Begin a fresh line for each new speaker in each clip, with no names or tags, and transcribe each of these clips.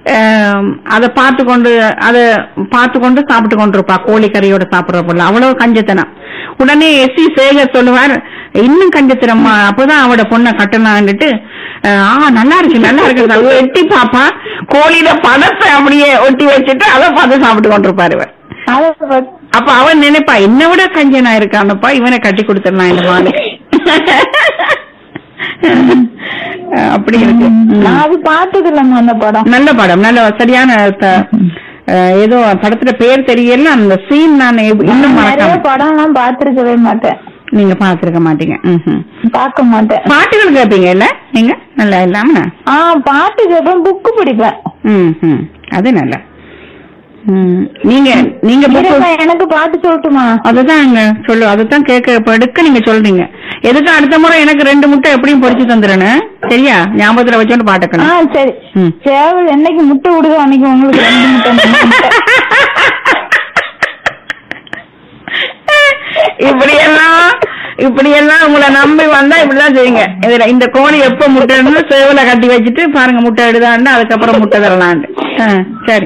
அதை பார்த்து கொண்டு அதை பார்த்து கொண்டு சாப்பிட்டு கொண்டிருப்பா கோழிக்கறியோட சாப்பிடுற பொருள் அவ்வளவு கஞ்சத்தனம் உடனே எஸ் சி சேகர் சொல்லுவார் இன்னும் கஞ்சத்தனமா அப்பதான் அவட பொண்ணை கட்டணான்னுட்டு அஹ், ஆ நல்லா இருக்கு நல்லா இருக்கு சொல்லுவா. எட்டி பாப்பா கோழியில பணத்தை அப்படியே ஒட்டி வச்சுட்டு அதை பார்த்து சாப்பிட்டு கொண்டிருப்பாரு இவர்
அத பத்தி-
அப்ப அவன் நினைப்பா என்னை விட கஞ்சனா இருக்கானப்பா இவனை கட்டி கொடுத்துடலாம் இந்த மாதிரி அப்படி இருக்கு
நான் அது பார்த்தது இல்லம்மா அந்த படம்
நல்ல படம் நல்ல சரியான த- அஹ் ஏதோ படத்துல பேர் தெரியல அந்த சீன் நான் எப்- இன்னும்
நிறைய
மறக்காம
படம் எல்லாம் பாத்திருக்கவே மாட்டேன்
நீங்க பாத்துருக்க மாட்டீங்க ம்ஹும்.
பார்க்க மாட்டேன்
பாட்டுகள் கேட்பீங்க இல்ல நீங்க நல்லா இல்லாம
ஆ பாட்டு கேட்பேன் புக்கு படிப்பேன்
ம் ம். அது நல்ல ம். நீங்க நீங்க book-
இருங்க, எனக்கு பாட்டு சொல்லட்டுமா
அதுதான் சொல்லு அதுதான் கேட்க இப்ப எடுக்க நீங்க சொல்றீங்க எதுக்கு அடுத்த முறை எனக்கு ரெண்டு முட்டை எப்படியும் பொரிச்சு தந்துடுறேன் சரியா ஞாபகத்துல வச்சோன்னு
ஆ
பாட்டுக்கணும்
சரி
ம்.
சேவல் என்னைக்கு முட்டை விடுதோ அன்னைக்கு உங்களுக்கு ரெண்டு முட்டை மூணு முட்டை.
இப்படி எல்லாம் இப்படி எல்லாம் உங்களை நம்பி வந்தா இப்படிதான் செய்யுங்க இதுல இந்த கோழி எப்ப முட்டைன்னு சேவல கட்டி வச்சுட்டு பாருங்க முட்டை எடுதான்னு அதுக்கப்புறம் முட்டை தரலான்னு ஆ, சரி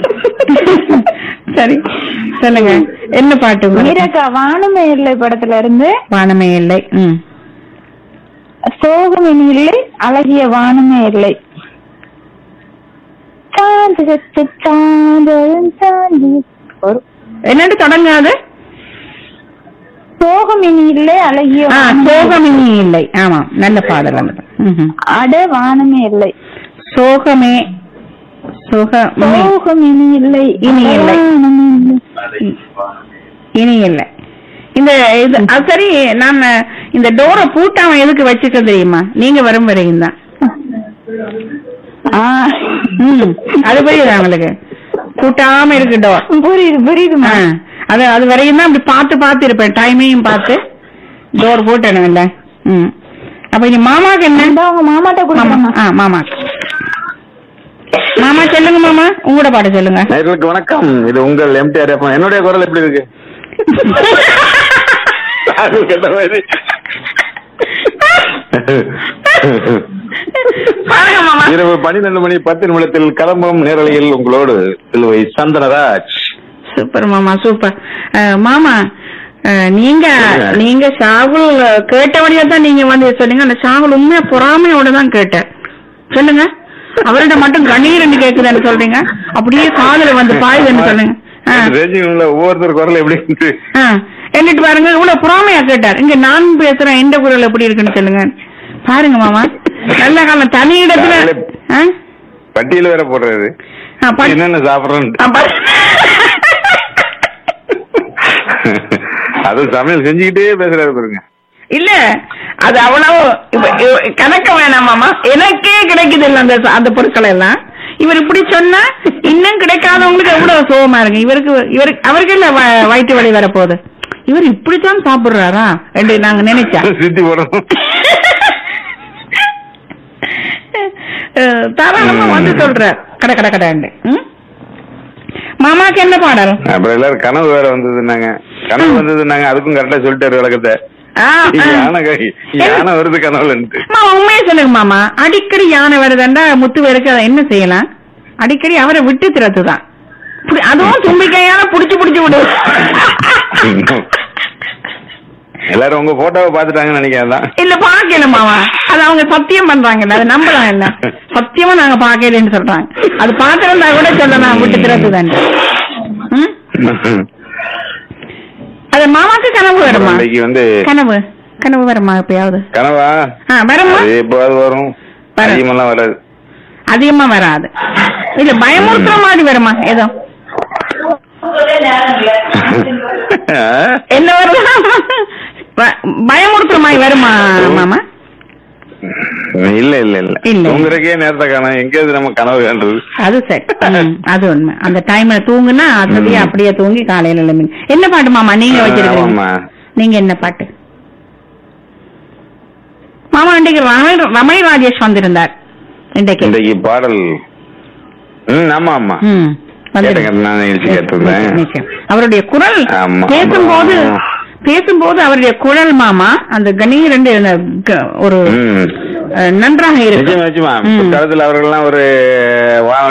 சரி சொல்லுங்க என்ன பாட்டு உங்களுக்கு?
மீரக்கா வானமே இல்லை படத்துல இருந்து
வானமே இல்லை ம்
சோகமினி இல்லை அழகிய வானமே இல்லை சாந்து சத்து சாந்தம் சாந்தி ஒரு
என்னட்டு தொடங்காது
சோகமினி இல்லை அழகிய
ஆ
வானமே இல்லை.
சோகமினி இல்லை ஆமா நல்ல பாடல் அந்த ம்ஹும்.
அட வானமே இல்லை
சோகமே சோகமே
சோகமினி இல்லை
இனி இல்லை.
வானமே இல்லை.
இனி இல்லை இந்த இது அது சரி நாம இந்த டோரை பூட்டாம எதுக்கு வச்சுக்க தெரியுமா நீங்க வரும் வரையும் தான்
ஆ.
ம் அது புரியுதா உங்களுக்கு பூட்டாம இருக்கு டோர்
புரியுது புரியுதுமா
அது அது வரையும் தான் அப்படி பார்த்து பார்த்து இருப்பேன் டைமையும் பார்த்து டோர் போட்டணும் இல்ல ம் அப்ப இனி மாமாக்கு என்ன
இந்த உங்க மாமாட்ட
மாமா
கொடுக்கணுமா
ஆ மாமா மாமா சொல்லுங்க மாமா உங்களோட பாட்டு சொல்லுங்க
நேர்களுக்கு வணக்கம் இது உங்கள் எம்டிஆர் எஃப்எம் என்னுடைய குரல் எப்படி இருக்கு அது கேட்ட மாதிரி.
பாருங்க மாமா
இரவு பன்னிரண்டு மணி பத்து நிமிடத்தில் கிளம்பும் நேரலையில் உங்களோடு சிலுவை சந்தனராஜ்
சூப்பர் மாமா சூப்பர் அஹ், மாமா அஹ், நீங்க நீங்க ஷாகுல் கேட்டபடியா தான் நீங்க வந்து சொன்னீங்க அந்த ஷாகுல் உண்மையா பொறாமையோட தான் கேட்டேன் சொல்லுங்க அவர்கிட்ட மட்டும் கண்ணீர் கேக்குதுன்னு சொல்றீங்க அப்படியே காதுல வந்து பாயுதுன்னு சொல்லுங்க ஆ.
ரேஞ்சிங்ல ஒவ்வொருத்தர் குரல் எப்படி இருக்கு
ஆ. என்னட்டு பாருங்க இவ்வளவு பொறாமையா கேட்டார் இங்க நான் பேசுறேன் எந்த குரல் எப்படி இருக்குன்னு சொல்லுங்க பாருங்க மாமா நல்ல காலம் தனி இடத்துல ஆ?
பட்டியல வேற போடுறாரு
ஆ, பா-
என்னென்ன சாப்பிடுறோம்
ஆ, பா-
அது சமையல் செஞ்சுக்கிட்டே பேசுறாரு பாருங்க
இல்ல அது அவ்வளவு இப்ப இவ- கணக்க வேணாம் மாமா எனக்கே கிடைக்குது இல்ல அந்த அந்த பொருட்கள் எல்லாம் இவர் இப்படி சொன்னா இன்னும் கிடைக்காதவங்களுக்கு எவ்வளவு சோகமா இருக்கு இவருக்கு இவருக்கு அவருக்கு இல்ல வ- வயிற்று வலி வரப்போகுது இவர் இப்படித்தான் சாப்பிடுறாரா என்று நாங்க நினைச்சா
சித்தி போடணும்
அஹ், தாராளமா வந்து சொல்ற கட கட கடாண்டு ம்? மாமாக்கு என்ன பாடல்
அப்புறம் எல்லாரும் கனவு வேற வந்ததுன்னாங்க கனவு வந்ததுன்னாங்க அதுக்கும் கரெக்டா சொல்லிட்டாரு விளக்கத்தை
ஆ, ஆ.
யானை கை- யானை வருது கனவுலன்ட்டு
மாமா உண்மையை சொல்லுங்க மாமா அடிக்கடி யானை வருதுண்டா முத்து வேருக்கு அதை என்ன செய்யலாம் அடிக்கடி அவரை விட்டு திறத்துதான் புடி- அதுவும் தும்பிக்கையான புடிச்சு புடிச்சு விடு
எல்லாரும் உங்க போட்டோவை பாத்துட்டாங்கன்னு நினைக்கிறேன் அதான்.
இல்ல பாக்கல மாமா அது அவங்க சத்தியம் பண்றாங்கல்ல அது நம்பலாம் இல்ல சத்தியமா நாங்க பாக்கலன்னு சொல்றாங்க அது பாத்திருந்தா கூட சொல்லலாம் விட்டு திறத்துதான் அது மாமாக்கு கனவு வருமா
இன்னைக்கு வந்து
கனவு கனவு வருமா எப்பயாவது
கனவா
ஆ வருமா
அது எப்போது வரும்
வரும்.
அதிகமெல்லாம் வராது
அதிகமா வராது இல்ல பயமுறுத்துற மாதிரி வருமா ஏதோ என்ன வருமா ப- பயமுறுத்துற மாதிரி வருமா மாமா
இல்ல இல்ல இல்ல
இல்ல.
தூங்குறதுக்கே நேரத்தை காணும் எங்கேயாவது நம்ம கனவு காண்றது
அது சரி ம், அது உண்மை அந்த டைம்ல தூங்குனா அப்படியே அப்படியே தூங்கி காலையில எழும்பி என்ன பாட்டு மாமா நீங்க வச்சிருக்கீங்க
ஆமாம்மா.
நீங்க என்ன பாட்டு மாமா இன்றைக்கு ரமணி ரமணி ராஜேஷ் வந்திருந்தார் இன்றைக்கு
இன்றைக்கு பாடல் ம் ஆமா ஆமா
ம்
கேட்டேன்,
வந்திருந்தார்
நான் நிகழ்ச்சி கேட்டிருந்தேன்
நிச்சயம், நிச்சயம். அவருடைய குரல்
ஆமா,
பேசும்போது
ஆமா.
பேசும்போது அவருடைய குரல் மாமா அந்த கணீர் ரெண்டு அந்த க- ஒரு
ம்
அஹ், நன்றாக இருக்கு
நிச்சயமா நிச்சயமா
ம்.
பிற்காலத்தில் அவர்கள்லாம் ஒரு வானொலி